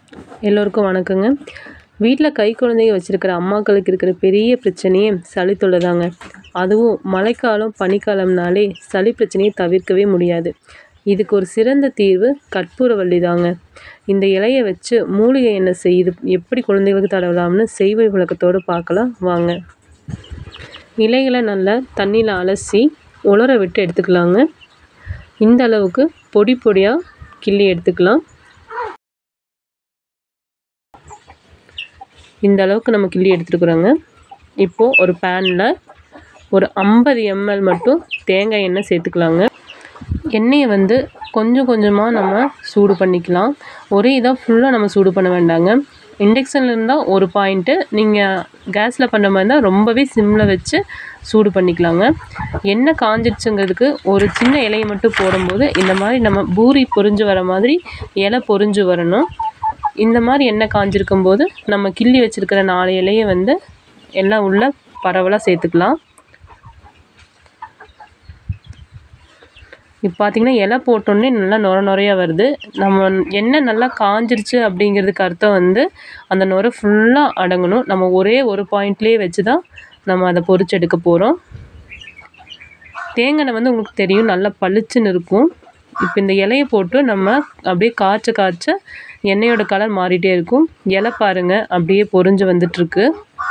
எல்லோருக்கும் வணக்கங்க வீட்டில் கை குழந்தைய வச்சுருக்கிற அம்மாக்களுக்கு இருக்கிற பெரிய பிரச்சனையே சளி தொல்லை தாங்க அதுவும் மழைக்காலம் பனிக்காலம்னாலே சளி பிரச்சனையை தவிர்க்கவே முடியாது இதுக்கு ஒரு சிறந்த தீர்வு கற்பூரவள்ளி தாங்க இந்த இலையை வச்சு மூலிகை எண்ணெய் செய்து எப்படி குழந்தைகளுக்கு தடவலாம்னு செய்வழி விளக்கத்தோடு பார்க்கலாம் வாங்க இலைகளை நல்லா தண்ணியில் அலசி உலர விட்டு எடுத்துக்கலாங்க இந்த அளவுக்கு பொடி பொடியாக கிள்ளி எடுத்துக்கலாம் இந்த அளவுக்கு நம்ம கிள்ளி எடுத்துருக்குறோங்க இப்போது ஒரு பேனில் ஒரு ஐம்பது எம்எல் மட்டும் தேங்காய் எண்ணெய் சேர்த்துக்கலாங்க எண்ணெயை வந்து கொஞ்சம் கொஞ்சமாக நம்ம சூடு பண்ணிக்கலாம் ஒரே இதாக ஃபுல்லாக நம்ம சூடு பண்ண வேண்டாங்க இண்டக்ஷனில் இருந்தால் ஒரு பாயிண்ட்டு நீங்கள் கேஸில் பண்ணுற மாதிரி இருந்தால் ரொம்பவே சிம்மில் வச்சு சூடு பண்ணிக்கலாங்க எண்ணெய் காஞ்சிடுச்சுங்கிறதுக்கு ஒரு சின்ன இலையை மட்டும் போடும்போது இந்த மாதிரி நம்ம பூரி பொரிஞ்சு வர மாதிரி இலை பொரிஞ்சு வரணும் இந்த மாதிரி எண்ணெய் காஞ்சிருக்கும் போது நம்ம கிள்ளி வச்சுருக்கிற நாலு இலையை வந்து எல்லாம் உள்ள பரவலாக சேர்த்துக்கலாம் இப்போ பார்த்திங்கன்னா இலை போட்டோன்னே நல்லா நுர நுறையாக வருது நம்ம எண்ணெய் நல்லா காஞ்சிருச்சு அப்படிங்கிறதுக்கு அர்த்தம் வந்து அந்த நுரை ஃபுல்லாக அடங்கணும் நம்ம ஒரே ஒரு பாயிண்ட்லேயே வச்சு தான் நம்ம அதை பொரிச்சு எடுக்க போகிறோம் தேங்காய் வந்து உங்களுக்கு தெரியும் நல்லா பளிச்சுன்னு இருக்கும் இப்போ இந்த இலையை போட்டு நம்ம அப்படியே காய்ச்ச காய்ச்ச எண்ணெயோட கலர் மாறிட்டே இருக்கும் இலை பாருங்கள் அப்படியே பொரிஞ்சு வந்துட்டுருக்கு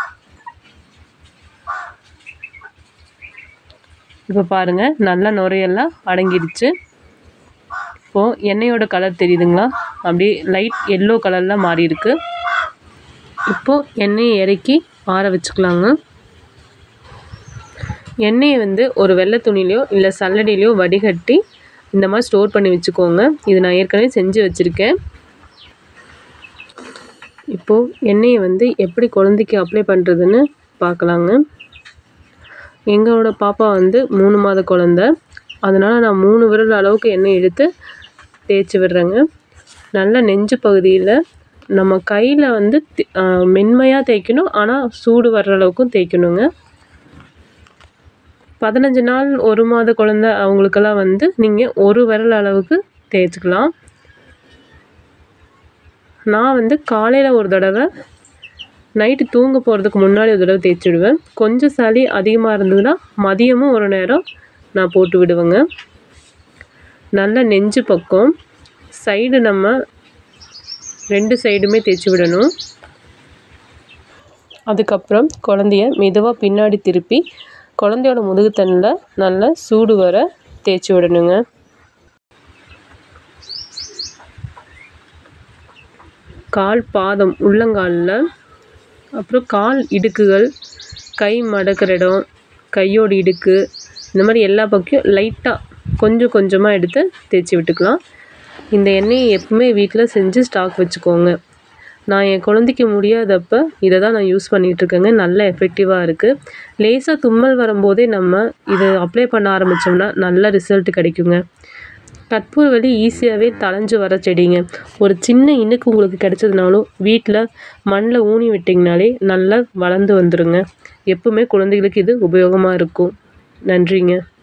இப்போ பாருங்கள் நல்லா நுரையெல்லாம் அடங்கிடுச்சு இப்போது எண்ணெயோட கலர் தெரியுதுங்களா அப்படியே லைட் எல்லோ கலரில் மாறி இருக்கு இப்போது எண்ணெயை இறக்கி ஆற வச்சுக்கலாங்க எண்ணெயை வந்து ஒரு வெள்ளை துணிலையோ இல்லை சல்லடையிலையோ வடிகட்டி இந்த மாதிரி ஸ்டோர் பண்ணி வச்சுக்கோங்க இது நான் ஏற்கனவே செஞ்சு வச்சுருக்கேன் இப்போது எண்ணெயை வந்து எப்படி குழந்தைக்கு அப்ளை பண்ணுறதுன்னு பார்க்கலாங்க எங்களோட பாப்பா வந்து மூணு மாத குழந்த அதனால் நான் மூணு விரல் அளவுக்கு எண்ணெய் எடுத்து தேய்ச்சி விடுறேங்க நல்ல நெஞ்சு பகுதியில் நம்ம கையில் வந்து மென்மையாக தேய்க்கணும் ஆனால் சூடு வர்ற அளவுக்கும் தேய்க்கணுங்க பதினஞ்சு நாள் ஒரு மாத குழந்த அவங்களுக்கெல்லாம் வந்து நீங்கள் ஒரு விரல் அளவுக்கு தேய்ச்சிக்கலாம் நான் வந்து காலையில் ஒரு தடவை நைட்டு தூங்க போகிறதுக்கு முன்னாடி ஒரு தடவை தேய்ச்சிடுவேன் கொஞ்சம் சளி அதிகமாக இருந்ததுன்னா மதியமும் ஒரு நேரம் நான் போட்டு விடுவேங்க நல்ல நெஞ்சு பக்கம் சைடு நம்ம ரெண்டு சைடுமே தேய்ச்சி விடணும் அதுக்கப்புறம் குழந்தைய மெதுவாக பின்னாடி திருப்பி குழந்தையோட முதுகுத்தண்டில் நல்லா சூடு வர தேய்ச்சி விடணுங்க கால் பாதம் உள்ளங்காலில் அப்புறம் கால் இடுக்குகள் கை மடக்கிற இடம் கையோட இடுக்கு இந்த மாதிரி எல்லா பக்கம் லைட்டாக கொஞ்சம் கொஞ்சமாக எடுத்து தேய்ச்சி விட்டுக்கலாம் இந்த எண்ணெயை எப்பவுமே வீட்டில் செஞ்சு ஸ்டாக் வச்சுக்கோங்க நான் என் குழந்தைக்கு முடியாதப்ப இதை தான் நான் யூஸ் பண்ணிகிட்ருக்கேங்க நல்ல எஃபெக்டிவாக இருக்குது லேசாக தும்மல் வரும்போதே நம்ம இதை அப்ளை பண்ண ஆரம்பித்தோம்னா நல்ல ரிசல்ட் கிடைக்குங்க கற்பூரவள்ளி ஈஸியாகவே தளைஞ்சு வர செடிங்க ஒரு சின்ன இனுக்கு உங்களுக்கு கிடைச்சதுனாலும் வீட்டில் மண்ணில் ஊனி விட்டிங்கனாலே நல்லா வளர்ந்து வந்துடுங்க எப்பவுமே குழந்தைகளுக்கு இது உபயோகமாக இருக்கும் நன்றிங்க